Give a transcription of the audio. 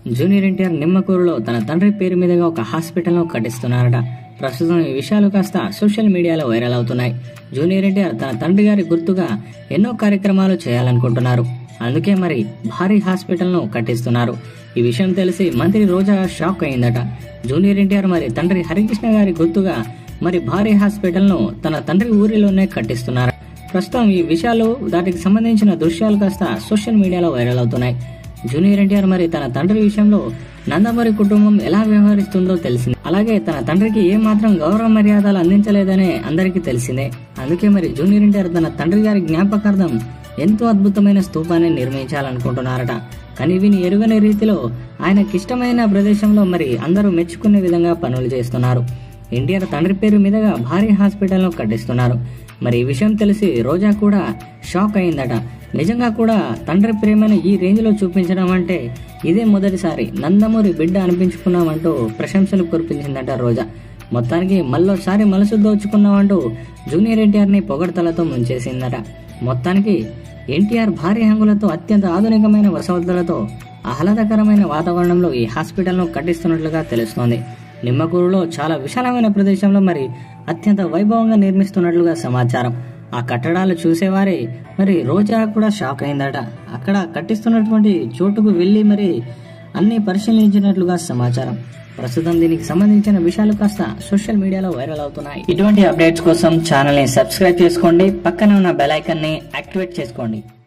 junior NTR నిమ్మకూరులో తన తండ్రి పేరు మీదుగా ఒక హాస్పిటల్ను కట్టిస్తున్నారట ప్రస్తుతం ఈ విషయాలు కాస్త సోషల్ మీడియాలో వైరల్ అవుతున్నాయి జూనియర్ ఎన్టీఆర్ తన తండ్రి గారి గుర్తుగా ఎన్నో కార్యక్రమాలు చేయాలనుకుంటున్నారు అందుకే మరి భారీ హాస్పిటల్ను కట్టిస్తున్నారు ఈ విషయం తెలిసి మంత్రి రోజా షాక్ అయిందట జూనియర్ ఎన్టీఆర్ మరి తండ్రి హరికృష్ణ గారి గుర్తుగా మరి భారీ హాస్పిటల్ను తన తండ్రి ఊరిలోనే కట్టిస్తున్నారు ప్రస్తుతం ఈ విషయాలు దానికి సంబంధించిన దృశ్యాలు కాస్త సోషల్ మీడియాలో వైరల్ అవుతున్నాయి జూనియర్ ఎన్టీఆర్ మరి తన తండ్రి విషయంలో నందమూరి కుటుంబం ఎలా వ్యవహరిస్తుందో తెలిసింది అలాగే తన తండ్రికి ఏ మాత్రం గౌరవ మర్యాదలు అందించలేదనే అందరికీ తెలిసిందే అందుకే మరి జూనియర్ ఎన్టీఆర్ తన తండ్రి గారి జ్ఞాపకార్థం ఎంతో అద్భుతమైన స్తూపాన్ని నిర్మించాలనుకుంటున్నారట కానీ విని ఎరుగని రీతిలో ఆయనకిష్టమైన ప్రదేశంలో మరి అందరూ మెచ్చుకునే విధంగా పనులు చేస్తున్నారు ఎన్టీఆర్ తండ్రి పేరు మీదుగా భారీ హాస్పిటల్ను కట్టిస్తున్నారు మరి ఈ విషయం తెలిసి రోజా కూడా షాక్ అయిందట నిజంగా కూడా తండ్రి ప్రేమను ఈ రేంజ్ లో చూపించడం అంటే ఇదే మొదటిసారి నందమూరి బిడ్డ అనిపించుకున్నామంటూ ప్రశంసలు కురిపించిందట రోజా మొత్తానికి మళ్ళోసారి మనసు దోచుకున్నామంటూ జూనియర్ ఎన్టీఆర్ ని పొగడతలతో ముంచేసిందట మొత్తానికి ఎన్టీఆర్ భారీ హంగులతో అత్యంత ఆధునికమైన వసతులతో ఆహ్లాదకరమైన వాతావరణంలో ఈ హాస్పిటల్ను కట్టిస్తున్నట్లుగా తెలుస్తోంది నిమ్మకూరులో చాలా విశాలమైన ప్రదేశంలో మరి అత్యంత వైభవంగా నిర్మిస్తున్నట్లుగా సమాచారం ఆ కట్టడాలు చూసేవారే మరి రోజా కూడా షాక్ అయిందట అక్కడ కట్టిస్తున్నటువంటి చోటుకు వెళ్లి మరి అన్ని పరిశీలించినట్లుగా సమాచారం ప్రస్తుతం దీనికి సంబంధించిన విషయాలు కాస్త సోషల్ మీడియాలో వైరల్ అవుతున్నాయి ఇటువంటి అప్డేట్స్ కోసం ఛానల్ ని సబ్స్క్రైబ్ చేసుకోండి పక్కన ఉన్న బెల్ ఐకాన్ ని యాక్టివేట్ చేసుకోండి